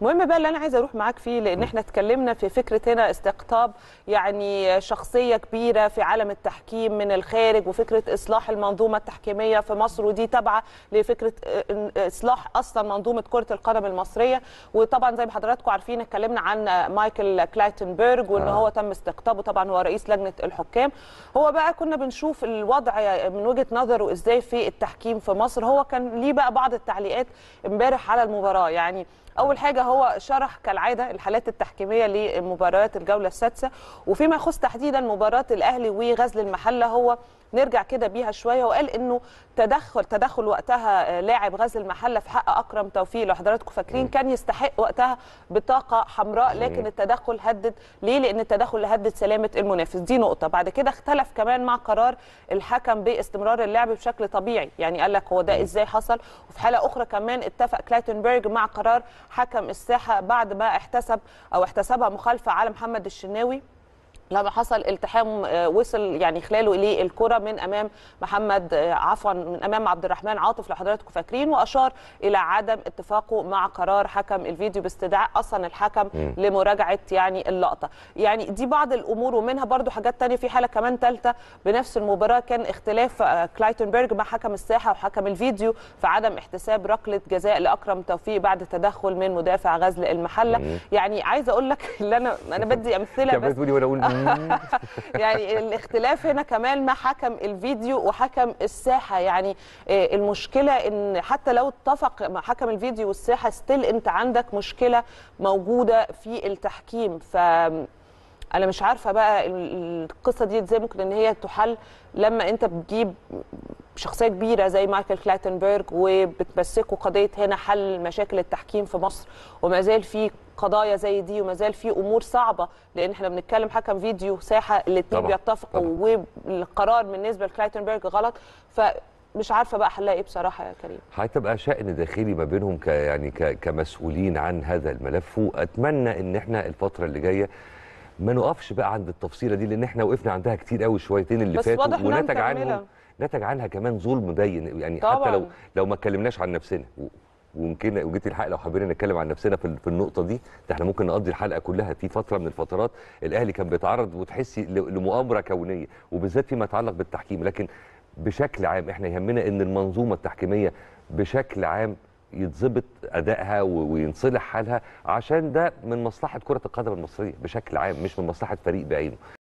المهم بقى اللي انا عايزه اروح معاك فيه لان احنا اتكلمنا في فكره هنا استقطاب يعني شخصيه كبيره في عالم التحكيم من الخارج وفكره اصلاح المنظومه التحكيميه في مصر ودي تابعه لفكره اه، اصلاح اصلا منظومه كره القدم المصريه وطبعا زي ما حضراتكم عارفين اتكلمنا عن مايكل كلايتنبرج وان آه. هو تم استقطابه طبعا هو رئيس لجنه الحكام هو بقى كنا بنشوف الوضع من وجهه نظره ازاي في التحكيم في مصر هو كان ليه بقى بعض التعليقات امبارح على المباراه يعني اول حاجه هو شرح كالعاده الحالات التحكيميه لمباريات الجوله السادسه وفيما يخص تحديدا مباراه الاهلي وغزل المحله هو نرجع كده بيها شويه وقال انه تدخل تدخل وقتها آه، لاعب غزل المحله في حق اكرم توفيق لو حضراتكم فاكرين كان يستحق وقتها بطاقه حمراء لكن التدخل هدد ليه لان التدخل هدد سلامه المنافس دي نقطه بعد كده اختلف كمان مع قرار الحكم باستمرار اللعب بشكل طبيعي يعني قال لك هو ده ازاي حصل وفي حاله اخرى كمان اتفق كلايتنبرج مع قرار حكم الساحه بعد ما احتسب او احتسبها مخالفه على محمد الشناوي لما حصل التحام آه، وصل يعني خلاله اليه الكره من امام محمد آه، عفوا من امام عبد الرحمن عاطف لو حضراتكم فاكرين واشار الى عدم اتفاقه مع قرار حكم الفيديو باستدعاء اصلا الحكم لمراجعه يعني اللقطه يعني دي بعض الامور ومنها برضو حاجات تانية في حاله كمان ثالثه بنفس المباراه كان اختلاف آه، كلايتنبرج مع حكم الساحه وحكم الفيديو في عدم احتساب ركله جزاء لاكرم توفيق بعد تدخل من مدافع غزل المحله يعني عايزه اقول لك اللي انا انا بدي امثله كمان بس تقولي وانا اقول مم. يعني الاختلاف هنا كمان مع حكم الفيديو وحكم الساحه يعني آه، المشكله ان حتى لو اتفق مع حكم الفيديو والساحه ستيل انت عندك مشكله موجوده في التحكيم ف انا مش عارفه بقى ال- القصه دي ازاي ممكن ان هي تحل لما انت بتجيب شخصيه كبيره زي مايكل كلايتنبرج وبتمسكوا قضيه هنا حل مشاكل التحكيم في مصر وما زال في قضايا زي دي وما زال في امور صعبه لان احنا بنتكلم حكم فيديو ساحه الاثنين طبعاً، بيتفقوا والقرار بالنسبه لكلايتنبرج غلط فمش عارفه بقى حلها ايه بصراحه يا كريم هتبقى شأن داخلي ما بينهم ك يعني ك كمسؤولين عن هذا الملف واتمنى ان احنا الفتره اللي جايه ما نقفش بقى عند التفصيله دي لان احنا وقفنا عندها كتير قوي الشويتين اللي بس فاتوا واضح إنها ونتج عنهم مكملة. نتج عنها كمان ظلم باين يعني حتى طبعاً. لو لو ما اتكلمناش عن نفسنا و- ويمكن وجيت الحق لو حابين نتكلم عن نفسنا في ال- في النقطه دي ده احنا ممكن نقضي الحلقه كلها في فتره من الفترات الاهلي كان بيتعرض وتحسي ل- لمؤامره كونيه وبالذات فيما يتعلق بالتحكيم لكن بشكل عام احنا يهمنا ان المنظومه التحكيميه بشكل عام يتظبط ادائها و- وينصلح حالها عشان ده من مصلحه كره القدم المصريه بشكل عام مش من مصلحه فريق بعينه